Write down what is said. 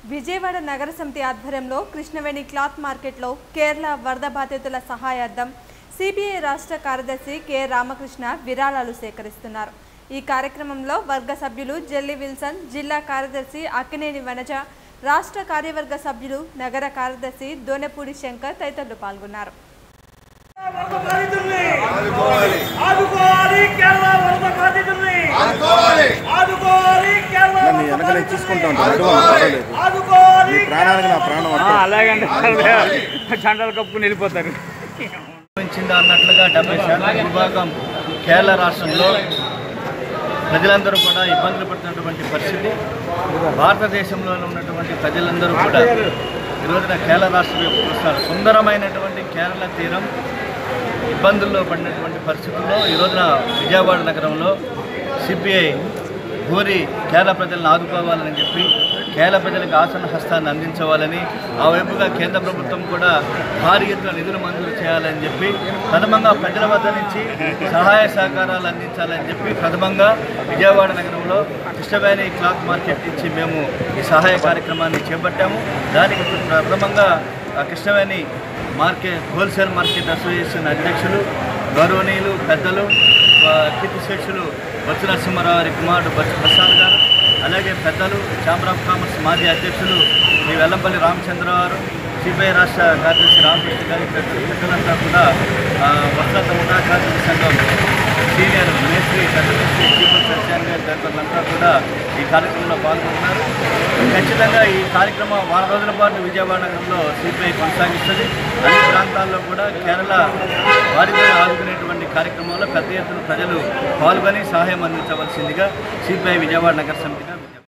విజయవాడ నగర సమితి ఆధ్వర్యంలో కృష్ణవేణి క్లాత్ మార్కెట్లో కేరళ వరద బాధితుల సహాయార్థం సిపిఐ రాష్ట్ర కార్యదర్శి కె రామకృష్ణ విరాళాలు సేకరిస్తున్నారు ఈ కార్యక్రమంలో వర్గ సభ్యులు జెల్లి విల్సన్ జిల్లా కార్యదర్శి అక్కినేని వనజ రాష్ట్ర కార్యవర్గ సభ్యులు నగర కార్యదర్శి దోనెపూడి శంకర్ తదితరులు పాల్గొన్నారు వరద బాధితుల్ని ఆదుకోవాలి కేరళ వరద బాధితుల్ని ఆదుకోవాలి కేరళ నీ వరద వెనక నేను చూసుకుంటా ఉంటాను బాధితుల్ని. అటువంటి పర్వాలేదు ఆదుకోవాలి నీ ప్రాణానికి నా ప్రాణం అర్థం అలాగంటే చండాలు కప్పుకుని వెళ్ళిపోతారు సంబంధించింది అన్నట్లుగా డెబ్బై శాతం విభాగం కేరళ రాష్ట్రంలో ప్రజలందరూ కూడా ఇబ్బందులు పడుతున్నటువంటి పరిస్థితి భారతదేశంలో ఉన్నటువంటి ప్రజలందరూ కూడా ఈ రోజున కేరళ రాష్ట్రం యొక్క చూస్తున్నారు సుందరమైనటువంటి కేరళ తీరం ఇబ్బందుల్లో పడినటువంటి పరిస్థితుల్లో ఈ రోజున విజయవాడ నగరంలో సిపిఐ కోరి కేరళ ప్రజలను ఆదుకోవాలని చెప్పి కేరళ ప్రజలకు ఆసన హస్తాన్ని అందించవాలని ఆ వైపుగా కేంద్ర ప్రభుత్వం కూడా భారీ ఎత్తున నిధులు మంజూరు చేయాలని చెప్పి ప్రథమంగా ప్రజల వద్ద నుంచి సహాయ సహకారాలు అందించాలని చెప్పి ప్రథమంగా విజయవాడ నగరంలో కృష్ణవేణి క్లాత్ మార్కెట్ నుంచి మేము ఈ సహాయ కార్యక్రమాన్ని చేపట్టాము దానికి ప్రథమంగా ఆ Krishnaveni market wholesale market association అధ్యక్షులు గౌరవనీయులు పెద్దలు ఆ, కీర్తిశేషులు బొత్స నరసింహారావు గారి కుమారుడు బొత్స ప్రసాద్ గారు అలాగే పెద్దలు ఛాంబర్ ఆఫ్ కామర్స్ మాజీ అధ్యక్షులు శ్రీ వెల్లంపల్లి రామచంద్ర గారు సిపిఐ రాష్ట్ర కార్యదర్శి రామకృష్ణ గారి పెద్దలు పెద్దలంతా కూడా ఆ, వస్త్ర ముఠా కార్మిక సంఘం సీనియర్ మేస్త్రి కార్యదర్శి చీఫ్ సత్యాన్ గారి తదితరులంతా కూడా ఈ కార్యక్రమంలో పాల్గొంటున్నారు ఖచ్చితంగా ఈ కార్యక్రమం వారం రోజుల పాటు విజయవాడ నగరంలో సిపిఐ కొనసాగిస్తుంది అన్ని ప్రాంతాల్లో కూడా కేరళ వారితో ఆదుకునేటువంటి కార్యక్రమంలో పెద్ద ఎత్తున ప్రజలు పాల్గొని సహాయం అందించవలసిందిగా సిపిఐ విజయవాడ నగర సమితిగా